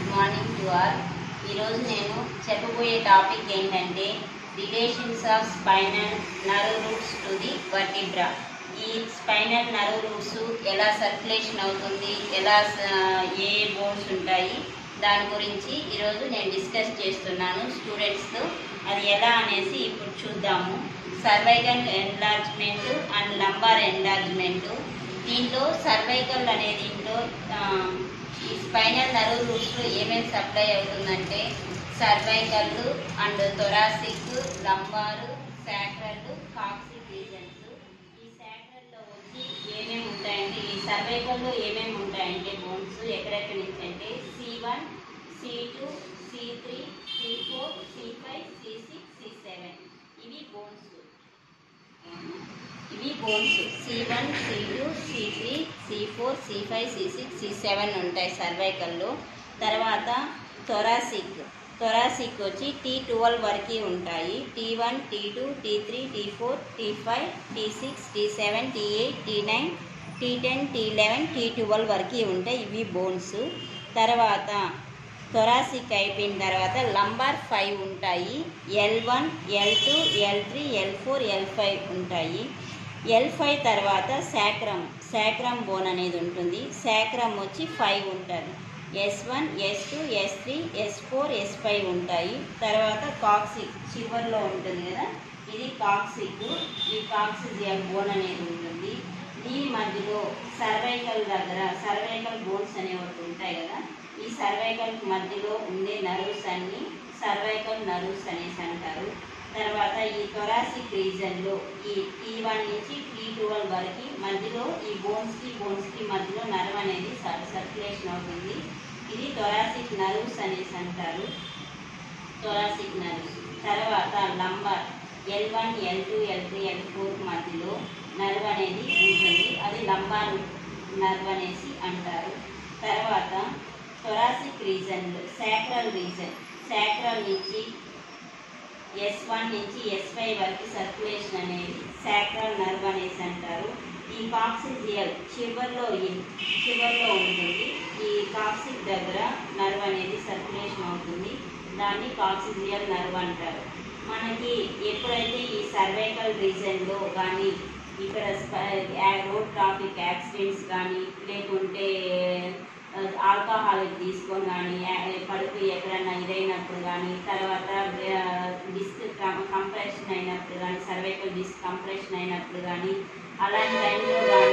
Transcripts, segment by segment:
morning to all ఈరోజు నేను చెప్పబోయే టాపిక్ ఏంటంటే relations of spinal nerve roots to the vertebra ఈ స్పైనల్ నర్వ్ రూట్స్ ఎలా సర్క్యులేషన్ అవుతుంది ఎలా స- ఏ బోన్స్ ఉంటాయి దాని గురించి ఈరోజు నేను డిస్కస్ చేస్తున్నాను స్టూడెంట్స్తో అది ఎలా అనేసి ఇప్పుడు చూద్దాము cervical enlargement and lumbar enlargement దీంట్లో సర్వైకల్ అనే దీంట్లో ఆ, ఈ స్పైనల్ నర్వ్ రూట్స్లో ఏమేమి సప్లై అవుతుందంటే cervical and thoracic lumbar sacral coccyx regions ఈ శాక్రల్లో వచ్చి ఏమేమి ఉంటాయంటే ఈ సర్వైకల్లో ఏమేమి ఉంటాయంటే బోన్స్ ఎక్కడెక్కడి నుంచి అంటే C one C two C three C four C five C six C seven ఇవి బోన్స్ ఇవి bones C one C two C three C four C five C six C seven ఉంటాయి సర్వైకల్లో తర్వాత thoracic thoracic వచ్చి T twelve వరకు ఉంటాయి T one T two T three T four T five T six T seven T eight T nine T ten T eleven T twelve వరకు ఉంటాయి ఇవి bones తర్వాత థొరాసిక్ అయిపోయిన తర్వాత లంబార్ ఫైవ్ ఉంటాయి L one L two L three L four L five ఉంటాయి L five తర్వాత sacrum శాక్రమ్ bone అనేది ఉంటుంది శాక్రమ్ వచ్చి ఫైవ్ ఉంటుంది S one S two S three S four S five ఉంటాయి తర్వాత కాక్సిక్ చివర్లో ఉంటుంది కదా ఇది కాక్సిక్ ఈ కాక్సిక్ బోన్ అనేది ఉంటుంది దీని మధ్యలో సర్వైకల్ దగ్గర సర్వైకల్ బోన్స్ అనేవి ఒకటి ఉంటాయి కదా ఈ సర్వైకల్ మధ్యలో ఉండే నర్వ్స్ అన్ని సర్వైకల్ నర్వ్స్ అనేసి అంటారు తర్వాత ఈ థొరాసిక్ రీజన్లో ఈ టీ వన్ నుంచి టీ ట్వెల్వ్ వరకు మధ్యలో ఈ బోన్స్కి బోన్స్కి మధ్యలో నర్వ్ అనేది సర్క్యులేషన్ అవుతుంది ఇది థొరాసిక్ నర్వ్స్ అనేసి అంటారు థొరాసిక్ నర్వ్స్ తర్వాత lumbar L one L two L three L four మధ్యలో నర్వ్ అనేది ఉంటుంది అది లంబార్ నర్వ్ అనేసి అంటారు తర్వాత థొరాసిక్ రీజన్లో శాక్రల్ రీజన్ శాక్రల్ నుంచి ఎస్ వన్ నుంచి ఎస్ ఫైవ్ వరకు సర్క్యులేషన్ అనేది శాక్రల్ నర్వ్ అనేసి అంటారు ఈ కాక్సిజియల్ చివర్లో ఇన్- చివర్లో ఉంటుంది ఈ కాక్సిక్ దగ్గర నర్వ్ అనేది సర్క్యులేషన్ అవుతుంది దాన్ని కాక్సిజియల్ నర్వ్ అంటారు మనకి ఎప్పుడైతే ఈ సర్వైకల్ రీజన్లో కానీ ఇక్కడ రోడ్ ట్రాఫిక్ యాక్సిడెంట్స్ కానీ లేకుంటే ఆల్కహాల్ తీసుకొని కానీ పడిపోయి ఎక్కడన్నా ఇదైనప్పుడు కానీ తర్వాత డిస్క్ కంప్రెషన్ అయినప్పుడు కానీ సర్వైకల్ డిస్క్ కంప్రెషన్ అయినప్పుడు కానీ అలాంటి టైంలో కానీ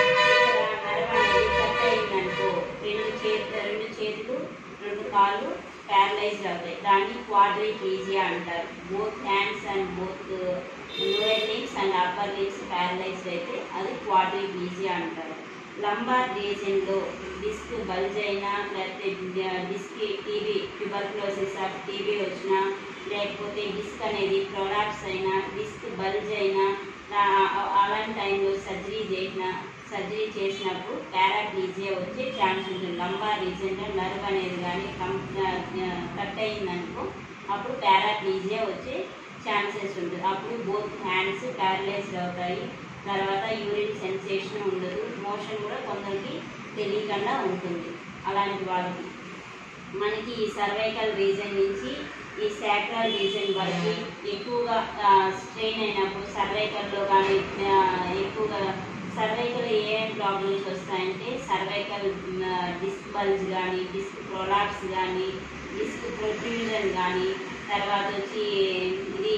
నరవ అనేది కట్ అయిందనుకో రెండు చేతులు రెండు చేతులు రెండు కాళ్ళు ప్యారలైజ్ అవుతాయి దాన్ని క్వాడ్రిప్లీజియా అంటారు both hands and both lower limbs and upper limbs paralysed అయితే అది క్వాడ్రిప్లీజియా అంటారు లంబార్ రీజన్లో డిస్క్ బల్జ్ అయినా లేకపోతే disc TB tuberculosis of TB వచ్చినా లేకపోతే డిస్క్ అనేది ప్రొలాప్స్ అయినా డిస్క్ బల్జ్ అయినా ఆ- ఆ- అలాంటి టైంలో సర్జరీ చేసిన సర్జరీ చేసినప్పుడు పారాప్లీజియా వచ్చే ఛాన్స్ ఉంటుంది లంబార్ రీజన్లో నర్వ్ అనేది కానీ కం కట్ అయిందనుకో అప్పుడు పారాప్లీజియా వచ్చే ఛాన్సెస్ ఉంటుంది అప్పుడు బోత్ హ్యాండ్స్ ప్యారలైజ్డ్ అవుతాయి తర్వాత యూరిన్ సెన్సేషన్ ఉండదు మోషన్ కూడా కొందరికి తెలియకుండా ఉంటుంది అలాంటి వాళ్ళకి మనకి ఈ సర్వైకల్ రీజన్ నుంచి ఈ శాక్రల్ రీజన్ వరకు ఎక్కువగా స్ట్రెయిన్ అయినప్పుడు సర్వైకల్లో కానీ ఆ, ఎక్కువగా సర్వైకల్ ఏమేమి ప్రాబ్లమ్స్ వస్తాయంటే సర్వైకల్ డిస్క్ బల్జ్ కానీ డిస్క్ ప్రొలాప్స్ కానీ డిస్క్ ప్రొట్రూజన్ కానీ తర్వాత వచ్చి ఇది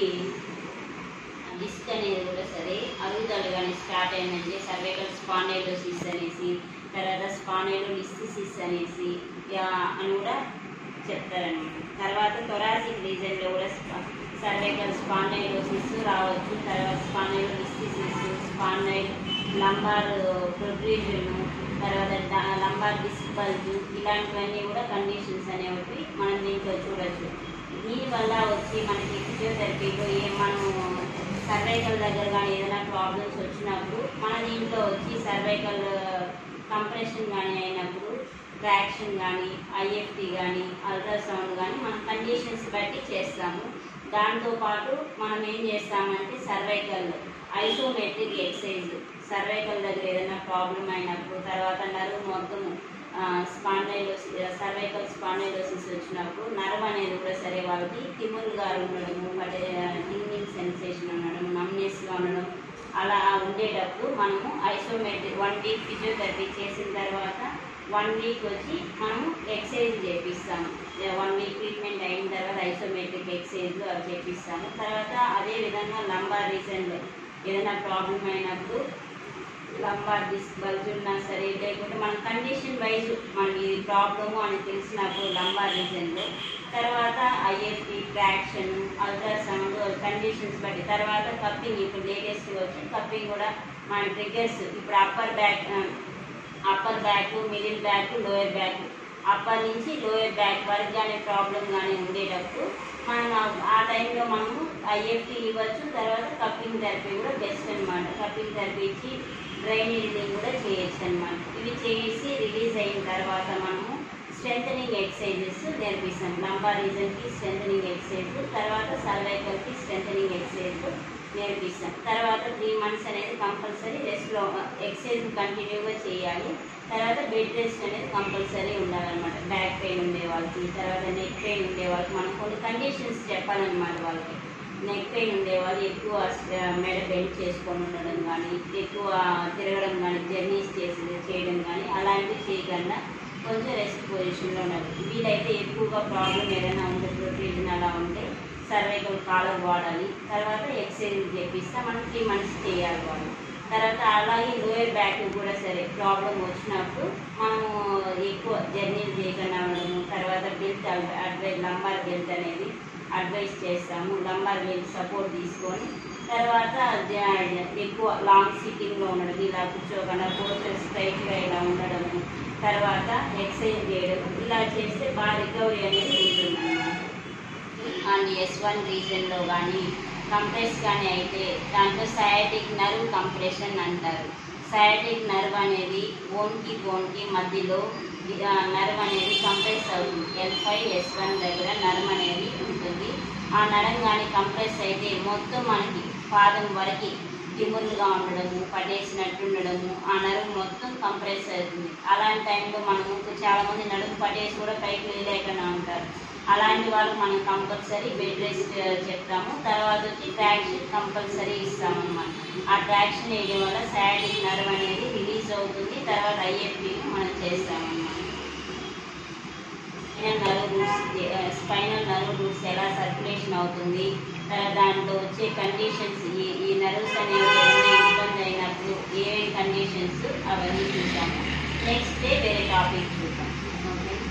డిస్క్ అనేది కూడా సరే అరుగుదల కానీ స్టార్ట్ అయిందంటే సర్వైకల్ స్పాండైలోసిస్ అనేసి తర్వాత స్పాండైలోలిస్టిసిస్ అనేసి ఆ, అని కూడా చెప్తారనమాట తర్వాత థొరాసిక్ రీజన్లో కూడా సర్వైకల్ స్పాండైలోసిస్ రావచ్చు తర్వాత స్పాండైలోలిస్టిసిస్ స్పాండైల్ లంబార్ ప్రొట్రీజన్ తర్వాత డ- లంబార్ డిస్క్ బల్జ్ ఇలాంటివన్నీ కూడా కండిషన్స్ అనేవి మనం దీంట్లో చూడొచ్చు దీనివల్ల వచ్చి మనకి ఫిజియోథెరపీలో ఏ మనం సర్వైకల్ దగ్గర కానీ ఏదైనా ప్రాబ్లమ్స్ వచ్చినప్పుడు మన దీంట్లో వచ్చి సర్వైకల్ కంప్రెషన్ కానీ అయినప్పుడు ట్రాక్షన్ కానీ ఐఎఫ్టీ కానీ అల్ట్రాసౌండ్ కానీ మన కండిషన్స్ బట్టి చేస్తాము దాంతోపాటు మనం ఏం చేస్తామంటే సర్వైకల్ ఐసోమెట్రిక్ ఎక్సైజ్ సర్వైకల్ దగ్గర ఏదైనా ప్రాబ్లం అయినప్పుడు తర్వాత నరువు మొత్తము స్పాండైలోసిస్ సర్వైకల్ స్పాండైలోసిస్ వచ్చినప్పుడు నర్వ్ అనేది కూడా సరే వాళ్ళకి తిమ్మురుగా ఉండడము పడే టింగిల్ సెన్సేషన్ ఉండడం నమ్నెస్గా ఉండడం అలా ఉండేటప్పుడు మనము ఐసోమెట్రిక్ వన్ వీక్ ఫిజియోథెరపీ చేసిన తర్వాత వన్ వీక్ వచ్చి మనము ఎక్సర్సైజ్ చేపిస్తాము వన్ వీక్ ట్రీట్మెంట్ అయిన తర్వాత ఐసోమెట్రిక్ ఎక్సర్సైజ్లు అవి చేపిస్తాము తర్వాత అదే విధంగా లంబార్ రీజన్లో ఏదైనా ప్రాబ్లం అయినప్పుడు లంబార్ డిస్క్ బల్జ్ ఉన్నా సరే లేకుంటే మన కండిషన్ వైజ్ మనకి ఇది ప్రాబ్లము అని తెలిసినప్పుడు లంబార్ రీజన్లో తర్వాత ఐఎఫ్టి ట్రాక్షన్ అల్ట్రాసౌండ్ కండిషన్స్ బట్టి తర్వాత కప్పింగ్ ఇప్పుడు లేటెస్ట్ వచ్చి కప్పింగ్ కూడా మన ట్రిగ్గర్స్ ఇప్పుడు upper back upper back middle back lower back upper నుంచి లోయర్ బ్యాక్ వరకు కానీ ప్రాబ్లం కానీ ఉండేటప్పుడు మనం ఆ- ఆ టైంలో మనము ఐఎఫ్టీ ఇవ్వచ్చు తర్వాత కప్పింగ్ థెరపీ కూడా బెస్ట్ అనమాట కప్పింగ్ థెరపీ ఇచ్చి డ్రైన్ రిలీజింగ్ కూడా చేయొచ్చు అనమాట ఇవి చేసి రిలీజ్ అయిన తర్వాత మనము స్ట్రెంథనింగ్ ఎక్సర్సైజెస్ నేర్పిస్తాం లంబార్ రీజన్కి స్ట్రెంథనింగ్ ఎక్సర్సైజ్ తర్వాత సర్వైకల్కి స్ట్రెంథనింగ్ ఎక్సర్సైజ్ నేర్పిస్తాం తర్వాత త్రీ మంత్స్ అనేది కంపల్సరీ రెస్ట్లో ఎక్సర్సైజ్ కంటిన్యూగా చేయాలి తర్వాత బెడ్ రెస్ట్ అనేది కంపల్సరీ ఉండాలన్నమాట బ్యాక్ పెయిన్ ఉండే వాళ్ళకి తర్వాత నెక్ పెయిన్ ఉండే వాళ్ళకి మనం కొన్ని కండిషన్స్ చెప్పాలన్నమాట వాళ్ళకి నెక్ పెయిన్ ఉండే వాళ్ళు ఎక్కువ స్ట- మెడ బెండ్ చేసుకొని ఉండడం కానీ ఎక్కువ తిరగడం కానీ జర్నీస్ చేసి చేయడం కానీ అలాంటివి చేయకుండా కొంచెం రెస్ట్ పొజిషన్లో ఉండాలి వీలైతే ఎక్కువగా ప్రాబ్లం ఏదైనా ఉంటే ప్రొట్రీజన్ అలా ఉంటే సర్వైకల్ కాలర్ వాడాలి తర్వాత ఎక్సర్సైజ్ చేపిస్తే మనం త్రీ మంత్స్ చేయాలి వాళ్ళు తర్వాత అలాగే లోయర్ బ్యాక్ కూడా సరే ప్రాబ్లం వచ్చినప్పుడు మనము ఎక్కువ జర్నీలు చేయకుండా ఉండడము తర్వాత బెల్ట్ అడ్వైజ్ లంబార్ బెల్ట్ అనేది అడ్వైస్ చేస్తాము లంబార్ బెల్ట్ సపోర్ట్ తీసుకొని తర్వాత జ- ఎక్కువ లాంగ్ సిట్టింగ్లో ఉండడం ఇలా కూర్చోకుండా పోస్టర్ స్ట్రైట్గా ఇలా ఉండడము తర్వాత ఎక్సర్సైజ్ చేయడం ఇలా చేస్తే బాగా రికవరీ అనేది ఉంటుంది అండ్ ఎస్ వన్ రీజన్లో కానీ కంప్రెస్ కానీ అయితే దాంట్లో సయాటిక్ నర్వ్ కంప్రెషన్ అంటారు సయాటిక్ నర్వ్ అనేది బోన్కి బోన్కి మధ్యలో నర్వ్ అనేది కంప్రెస్ అవుతుంది ఎల్ ఫైవ్ ఎస్ వన్ దగ్గర నర్వ్ అనేది ఉంటుంది ఆ నరం కానీ కంప్రెస్ అయితే మొత్తం మనకి పాదం వరకు దిములుగా ఉండడము పట్టేసినట్టు ఉండడము ఆ నడుము మొత్తం కంప్రెస్ అవుతుంది అలాంటి టైంలో మనము చాలామంది నడుము పట్టేసి కూడా పైకి వెళ్ళలేకుండా ఉంటారు అలాంటి వాళ్ళు మనం కంపల్సరీ బెడ్ రెస్ట్ చెప్తాము తర్వాత వచ్చి ట్రాక్షన్ కంపల్సరీ ఇస్తామన్నమాట ఆ ట్రాక్షన్ వేయడం వల్ల శాడిక్ నర్వ్ అనేది రిలీజ్ అవుతుంది తర్వాత ఐఎఫ్పి మనం చేస్తామన్నమాట nerve roots spinal nerve roots ఎలా సర్క్యులేషన్ అవుతుంది తర్వాత దాంట్లో వచ్చే కండిషన్స్ ఈ ఈ నర్వ్స్ అనేవి ఏమైనా ఇబ్బంది అయినప్పుడు ఏ కండిషన్స్ అవన్నీ చూసాము నెక్స్ట్ డే వేరే టాపిక్ చూద్దాం ఓకే